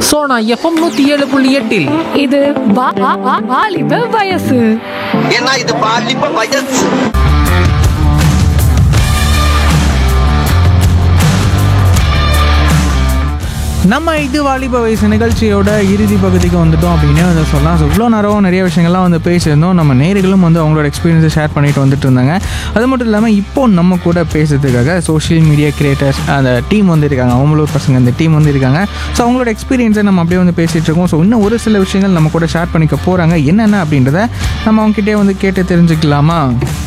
Sona FM நூத்தி ஏழு புள்ளி எட்டில் இது வா- வா- வா- வாலிப வயசு ஏன்னா இது பாலிப்ப வயசு நம்ம இது வாலிப வயசு நிகழ்ச்சியோட இறுதி பகுதிக்கு வந்துட்டோம் அப்படின்னு வந்து சொல்லலாம் ஸோ இவ்வளோ நேரம் நிறைய விஷயங்கள்லாம் வந்து பேசியிருந்தோம் நம்ம நேர்களும் வந்து அவங்களோட எக்ஸ்பீரியன்ஸை ஷேர் பண்ணிட்டு வந்துட்டு இருந்தாங்க அது மட்டும் இல்லாமல் இப்போ நம்ம கூட பேசுறதுக்காக சோஷியல் மீடியா கிரியேட்டர்ஸ் அந்த டீம் வந்து இருக்காங்க அவங்களூர் பசங்க அந்த டீம் வந்து இருக்காங்க ஸோ அவங்களோட எக்ஸ்பீரியன்ஸை நம்ம அப்படியே வந்து பேசிகிட்டு இருக்கோம் ஸோ இன்னும் ஒரு சில விஷயங்கள் நம்ம கூட ஷேர் பண்ணிக்க போகிறாங்க என்னென்ன அப்படின்றத நம்ம அவங்ககிட்டே வந்து கேட்டு தெரிஞ்சுக்கலாமா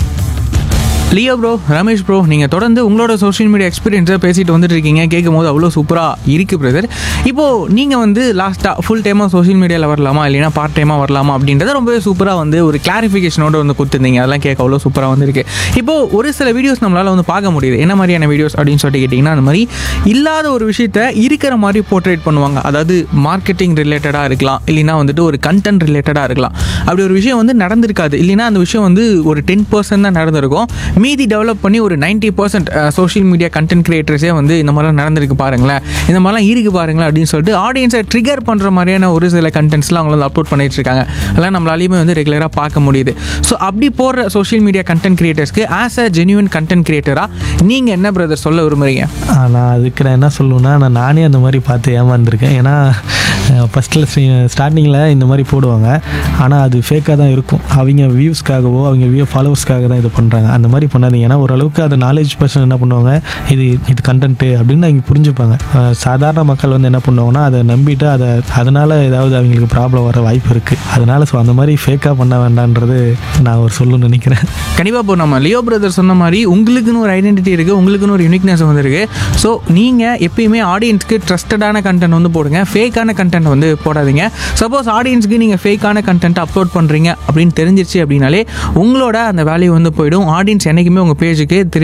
லியோ ப்ரோ ரமேஷ் ப்ரோ நீங்கள் தொடர்ந்து உங்களோட சோஷியல் மீடியா எக்ஸ்பீரியன்ஸை பேசிட்டு வந்துட்டு இருக்கீங்க கேட்கும் போது அவ்வளோ சூப்பராக இருக்குது பிரதர் இப்போது நீங்கள் வந்து லாஸ்ட்டாக ஃபுல் டைமாக சோஷியல் மீடியாவில் வரலாமா இல்லைனா பார்ட் டைமாக வரலாமா அப்படின்றத ரொம்பவே சூப்பராக வந்து ஒரு கிளாரிஃபிகேஷனோட வந்து கொடுத்துருந்தீங்க அதெல்லாம் கேட்க அவ்வளோ சூப்பராக வந்திருக்கு இப்போது ஒரு சில வீடியோஸ் நம்மளால் வந்து பார்க்க முடியுது என்ன மாதிரியான வீடியோஸ் அப்படின்னு சொல்லிட்டு கேட்டிங்கன்னா அந்த மாதிரி இல்லாத ஒரு விஷயத்த இருக்கிற மாதிரி போர்ட்ரேட் பண்ணுவாங்க அதாவது மார்க்கெட்டிங் ரிலேட்டடாக இருக்கலாம் இல்லைனா வந்துட்டு ஒரு கண்டென்ட் ரிலேட்டடாக இருக்கலாம் அப்படி ஒரு விஷயம் வந்து நடந்திருக்காது இல்லைனா அந்த விஷயம் வந்து ஒரு டென் பர்சன்ட் தான் நடந்திருக்கும் மீதி டெவலப் பண்ணி ஒரு ninety percent social media content கிரியேட்டர்ஸே வந்து இந்த மாதிரிலாம் நடந்திருக்கு பாருங்களேன் இந்த மாதிரிலாம் இருக்கு பாருங்களேன் அப்படின்னு சொல்லிட்டு ஆடியன்ஸை ட்ரிகர் பண்ணுற மாதிரியான ஒரு சில கண்டென்ட்ஸ்லாம் அவங்க வந்து அப்லோட் பண்ணிட்டு இருக்காங்க அதெல்லாம் நம்மளாலையுமே வந்து ரெகுலராக பார்க்க முடியுது ஸோ அப்படி போடுற சோஷியல் மீடியா கண்டென்ட் கிரியேட்டர்ஸ்க்கு ஆஸ் அ ஜென்யூன் கண்டென்ட் கிரியேட்டராக நீங்கள் என்ன பிரதர் சொல்ல விரும்புறீங்க ஆ, நான் அதுக்கு நான் என்ன சொல்லுவேன்னா நான் நானே அந்த மாதிரி பார்த்து ஏமாந்துருக்கேன் ஏன்னா ஃபஸ்ட்டில் ஸ்டார்டிங்கில் இந்த மாதிரி போடுவாங்க ஆனால் அது ஃபேக்காக தான் இருக்கும் அவங்க வியூஸ்க்காகவோ அவங்க வியூ ஃபாலோவர்ஸ்க்காக தான் இது பண்ணுறாங்க அந்த மாதிரி பண்ணாதீங்க ஏன்னா ஓரளவுக்கு அது நாலேஜ் பர்சன் என்ன பண்ணுவாங்க இது இது கண்டென்ட்டு அப்படின்னு அவங்க புரிஞ்சுப்பாங்க ஆ, சாதாரண மக்கள் வந்து என்ன பண்ணுவாங்கன்னா அதை நம்பிட்டு அதை அதனால் ஏதாவது அவங்களுக்கு ப்ராப்ளம் வர வாய்ப்பு இருக்குது அதனால் ஸோ அந்த மாதிரி ஃபேக்காக பண்ண வேண்டான்றது நான் ஒரு சொல்லணும்னு நினைக்கிறேன் கண்டிப்பாக இப்போ நம்ம லியோ பிரதர் சொன்ன மாதிரி உங்களுக்குன்னு ஒரு ஐடென்டிட்டி இருக்குது உங்களுக்குன்னு ஒரு யூனிக்னஸ் வந்துருக்கு ஸோ நீங்கள் எப்பயுமே ஆடியன்ஸ்க்கு ட்ரஸ்டடான கண்டென்ட் வந்து போடுங்க ஃபேக்கான கண்டென்ட் வந்து போடாதீங்க சப்போஸ் ஆடியன்ஸ்க்கு நீங்கள் ஃபேக்கான கண்டென்ட் அப்லோட் பண்ணுறீங்க அப்படின்னு தெரிஞ்சிருச்சு அப்படின்னாலே உங்களோட அந்த வேல்யூ வந்து போயிடும் ஆடியன்ஸ் என்றைக்குமே உங்கள் பேஜுக்கு திரும்பி